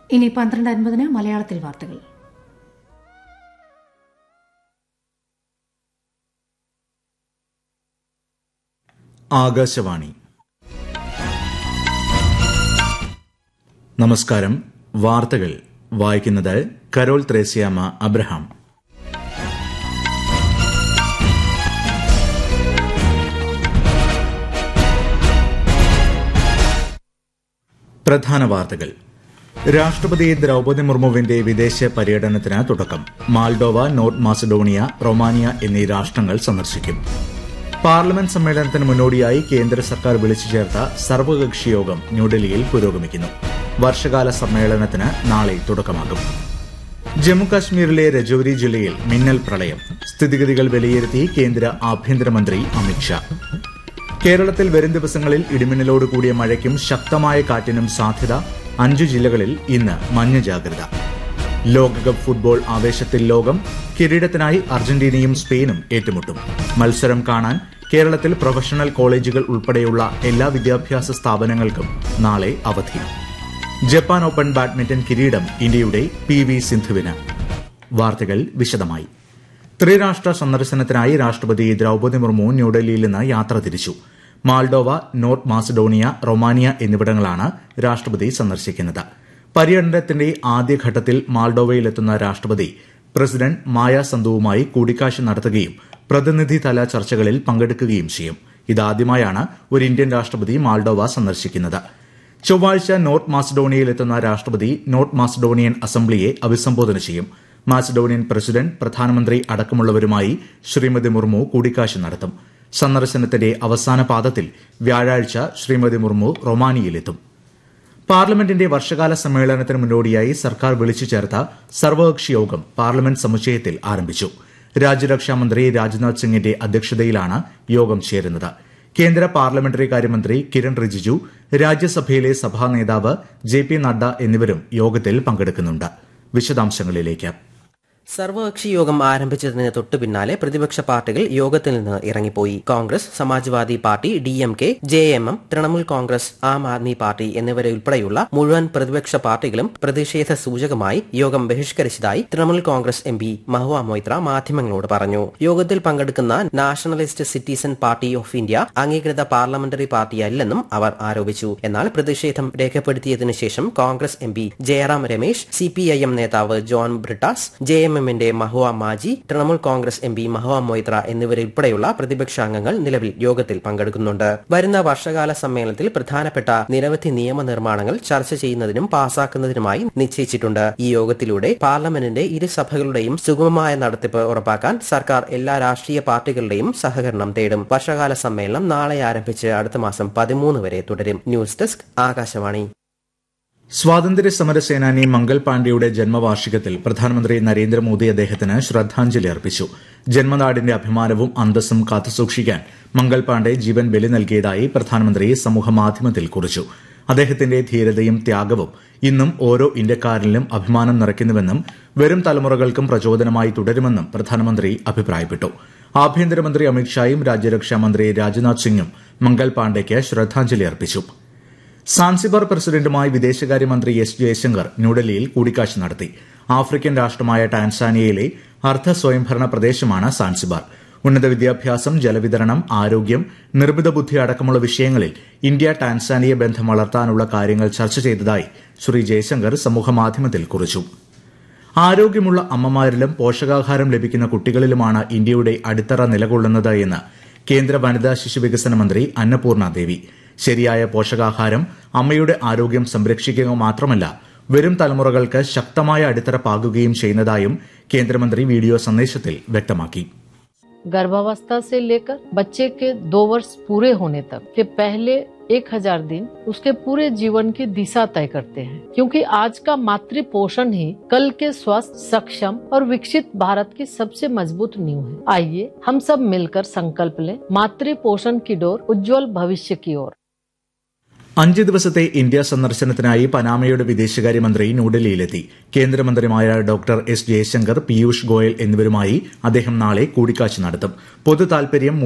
ഇനി പന്ത്രണ്ട് അൻപതിന് മലയാളത്തിൽ വാർത്തകൾ ആകാശവാണി നമസ്കാരം വാർത്തകൾ വായിക്കുന്നത് കരോൾ ത്രേസ്യാമ അബ്രഹാം പ്രധാന വാർത്തകൾ രാഷ്ട്രപതി ദ്രൌപദി മുർമുവിന്റെ വിദേശ പര്യടനത്തിന് തുടക്കം മാൾഡോവ നോർത്ത് മാസഡോണിയ റൊമാനിയ എന്നീ രാഷ്ട്രങ്ങൾ സന്ദർശിക്കും പാർലമെന്റ് സമ്മേളനത്തിന് മുന്നോടിയായി കേന്ദ്ര സർക്കാർ വിളിച്ചു ചേർത്ത സർവകക്ഷി യോഗം ന്യൂഡൽഹിയിൽ പുരോഗമിക്കുന്നു വർഷകാല സമ്മേളനത്തിന് നാളെ തുടക്കമാകും ജമ്മുകാശ്മീരിലെ രജൌരി ജില്ലയിൽ മിന്നൽ പ്രളയം സ്ഥിതിഗതികൾ വിലയിരുത്തി കേന്ദ്ര ആഭ്യന്തരമന്ത്രി അമിത്ഷാ കേരളത്തിൽ വരും ദിവസങ്ങളിൽ ഇടിമിന്നലോട് കൂടിയ മഴയ്ക്കും ശക്തമായ കാറ്റിനും സാധ്യത അഞ്ചു ജില്ലകളിൽ ഇന്ന് മഞ്ഞ ജാഗ്രത ലോകകപ്പ് ഫുട്ബോൾ ആവേശത്തിൽ ലോകം കിരീടത്തിനായി അർജന്റീനയും സ്പെയിനും ഏറ്റുമുട്ടും മത്സരം കാണാൻ കേരളത്തിൽ പ്രൊഫഷണൽ കോളേജുകൾ ഉൾപ്പെടെയുള്ള എല്ലാ വിദ്യാഭ്യാസ സ്ഥാപനങ്ങൾക്കും നാളെ അവധി ജപ്പാൻ ഓപ്പൺ ബാഡ്മിന്റൺ കിരീടം ഇന്ത്യയുടെ പി വി സിന്ധുവിന് വാർത്തകൾ വിശദമായി ത്രിരാഷ്ട്ര സന്ദർശനത്തിനായി രാഷ്ട്രപതി ദ്രൌപദി മുർമു ന്യൂഡൽഹിയിൽ നിന്ന് യാത്ര തിരിച്ചു മാൾഡോവ നോർത്ത് മാസഡോണിയ റൊമാനിയ എന്നിവിടങ്ങളാണ് രാഷ്ട്രപതി സന്ദർശിക്കുന്നത് പര്യടനത്തിന്റെ ആദ്യഘട്ടത്തിൽ മാൾഡോവയിലെത്തുന്ന രാഷ്ട്രപതി പ്രസിഡന്റ് മായ സന്തുവുമായി കൂടിക്കാഴ്ച നടത്തുകയും പ്രതിനിധിതല ചർച്ചകളിൽ പങ്കെടുക്കുകയും ചെയ്യും ഇതാദ്യമായാണ് ഒരു ഇന്ത്യൻ രാഷ്ട്രപതി മാൾഡോവ സന്ദർശിക്കുന്നത് ചൊവ്വാഴ്ച നോർത്ത് മാസഡോണിയയിലെത്തുന്ന രാഷ്ട്രപതി നോർത്ത് മാസഡോണിയൻ അസംബ്ലിയെ അഭിസംബോധന ചെയ്യും മാസഡോണിയൻ പ്രസിഡന്റ് പ്രധാനമന്ത്രി അടക്കമുള്ളവരുമായി ശ്രീമതി മുർമു കൂടിക്കാഴ്ച നടത്തും സന്ദർശനത്തിന്റെ അവസാന പാദത്തിൽ വ്യാഴാഴ്ച ശ്രീമതി മുർമു റൊമാനിയയിലെത്തും പാർലമെന്റിന്റെ വർഷകാല സമ്മേളനത്തിന് മുന്നോടിയായി സർക്കാർ വിളിച്ചു ചേർത്ത സർവകക്ഷി യോഗം പാർലമെന്റ് സമുച്ചയത്തിൽ ആരംഭിച്ചു രാജ്യരക്ഷാമന്ത്രി രാജ്നാഥ് സിംഗിന്റെ അധ്യക്ഷതയിലാണ് യോഗം ചേരുന്നത് കേന്ദ്ര പാർലമെന്ററി കാര്യമന്ത്രി കിരൺ റിജിജു രാജ്യസഭയിലെ സഭാ നേതാവ് ജെ പി നഡ്ഡ എന്നിവരും യോഗത്തിൽ പങ്കെടുക്കുന്നുണ്ട് വിശദാംശങ്ങളിലേക്ക് സർവകക്ഷി യോഗം ആരംഭിച്ചതിന് തൊട്ടു പിന്നാലെ പ്രതിപക്ഷ പാർട്ടികൾ യോഗത്തിൽ നിന്ന് ഇറങ്ങിപ്പോയി Congress Samajwadi Party D M K J M M Trinamool Congress Aam Aadmi Party എന്നിവരെ ഉൾപ്പെടെയുള്ള മുഴുവൻ പ്രതിപക്ഷ പാർട്ടികളും പ്രതിഷേധ സൂചകമായി യോഗം ബഹിഷ്കരിച്ചതായി തൃണമൂൽ കോൺഗ്രസ് എം പി മഹുവ മൊയ്ത്ര മാധ്യമങ്ങളോട് പറഞ്ഞു യോഗത്തിൽ പങ്കെടുക്കുന്ന Nationalist Citizen Party of India അംഗീകൃത പാർലമെന്ററി പാർട്ടിയല്ലെന്നും അവർ ആരോപിച്ചു എന്നാൽ പ്രതിഷേധം രേഖപ്പെടുത്തിയതിനു ശേഷം Congress M P Jairam Ramesh C P I M നേതാവ് ജോൺ ബ്രിട്ടാസ് ജെ എം എമ്മിന്റെ മഹുവ മാജി തൃണമൂൽ കോൺഗ്രസ് എം പി മഹുവ മൊയ്ത്ര എന്നിവരുൾപ്പെടെയുള്ള പ്രതിപക്ഷ അംഗങ്ങൾ നിലവിൽ യോഗത്തിൽ പങ്കെടുക്കുന്നുണ്ട് വരുന്ന വർഷകാല സമ്മേളനത്തിൽ പ്രധാനപ്പെട്ട നിരവധി നിയമനിർമ്മാണങ്ങൾ ചർച്ച ചെയ്യുന്നതിനും പാസാക്കുന്നതിനുമായി നിശ്ചയിച്ചിട്ടുണ്ട് ഈ യോഗത്തിലൂടെ പാർലമെന്റിന്റെ ഇരു സഭകളുടെയും സുഗമമായ നടത്തിപ്പ് ഉറപ്പാക്കാൻ സർക്കാർ എല്ലാ രാഷ്ട്രീയ പാർട്ടികളുടെയും സഹകരണം തേടും വർഷകാല സമ്മേളനം നാളെ ആരംഭിച്ച് അടുത്ത മാസം പതിമൂന്ന് വരെ തുടരും ന്യൂസ് ഡെസ്ക് ആകാശവാണി സ്വാതന്ത്ര്യ സമര സേനാനി മംഗൾ പാണ്ഡെയുടെ ജന്മവാർഷികത്തിൽ പ്രധാനമന്ത്രി നരേന്ദ്രമോദി അദ്ദേഹത്തിന് ശ്രദ്ധാഞ്ജലി അർപ്പിച്ചു ജന്മനാടിന്റെ അഭിമാനവും അന്തസ്സും കാത്തുസൂക്ഷിക്കാൻ മംഗൾ പാണ്ഡെ ജീവൻ ബലി നൽകിയതായി പ്രധാനമന്ത്രി സമൂഹമാധ്യമത്തിൽ കുറിച്ചു അദ്ദേഹത്തിന്റെ ധീരതയും ത്യാഗവും ഇന്നും ഓരോ ഇന്ത്യക്കാരനിലും അഭിമാനം നിറയ്ക്കുന്നുവെന്നും വരും തലമുറകൾക്കും പ്രചോദനമായി തുടരുമെന്നും പ്രധാനമന്ത്രി അഭിപ്രായപ്പെട്ടു ആഭ്യന്തരമന്ത്രി അമിത്ഷായും രാജ്യരക്ഷാമന്ത്രി രാജ്നാഥ് സിംഗും മംഗൾ പാണ്ഡെയ്ക്ക് ശ്രദ്ധാഞ്ജലി അർപ്പിച്ചു സാൻസിബാർ പ്രസിഡന്റുമായി വിദേശകാര്യമന്ത്രി എസ് ജയശങ്കർ ന്യൂഡൽഹിയിൽ കൂടിക്കാഴ്ച നടത്തി ആഫ്രിക്കൻ രാഷ്ട്രമായ ടാൻസാനിയയിലെ അർദ്ധ സ്വയംഭരണ പ്രദേശമാണ് സാൻസിബാർ ഉന്നത വിദ്യാഭ്യാസം ജലവിതരണം ആരോഗ്യം നിർമ്മിത ബുദ്ധി അടക്കമുള്ള വിഷയങ്ങളിൽ ഇന്ത്യ ടാൻസാനിയ ബന്ധം വളർത്താനുള്ള കാര്യങ്ങൾ ചർച്ച ചെയ്തതായി ശ്രീ ജയശങ്കർ സമൂഹമാധ്യമത്തിൽ കുറിച്ചു ആരോഗ്യമുള്ള അമ്മമാരിലും പോഷകാഹാരം ലഭിക്കുന്ന കുട്ടികളിലുമാണ് ഇന്ത്യയുടെ അടിത്തറ നിലകൊള്ളുന്നത് എന്ന് കേന്ദ്ര വനിതാ ശിശുവികസന മന്ത്രി അന്നപൂർണ ദേവി ശരിയായ പോഷകാഹാരം അമ്മയുടെ ആരോഗ്യം സംരക്ഷിക്കുക മാത്രമല്ല വരും തലമുറകൾക്ക് ശക്തമായ അടിത്തറ പാകുകയും ചെയ്യുന്നതായും കേന്ദ്രമന്ത്രി വീഡിയോ സന്ദേശത്തിൽ വ്യക്തമാക്കി गर्भावस्था से लेकर बच्चे के दो वर्ष पूरे होने तक के पहले एक हजार दिन उसके पूरे जीवन की दिशा तय करते हैं क्योंकि आज का मातृ पोषण ही कल के स्वस्थ सक्षम और विकसित भारत की सबसे मजबूत नींव है आइए हम सब मिलकर संकल्प लें मातृ पोषण की डोर उज्जवल भविष्य की ओर അഞ്ച് ദിവസത്തെ ഇന്ത്യ സന്ദർശനത്തിനായി പനാമയുടെ വിദേശകാര്യമന്ത്രി ന്യൂഡൽഹിയിലെത്തി കേന്ദ്രമന്ത്രിമാരായ ഡോക്ടർ എസ് ജയശങ്കർ പീയൂഷ് ഗോയൽ എന്നിവരുമായി അദ്ദേഹം നാളെ കൂടിക്കാഴ്ച നടത്തും പൊതു താൽപര്യം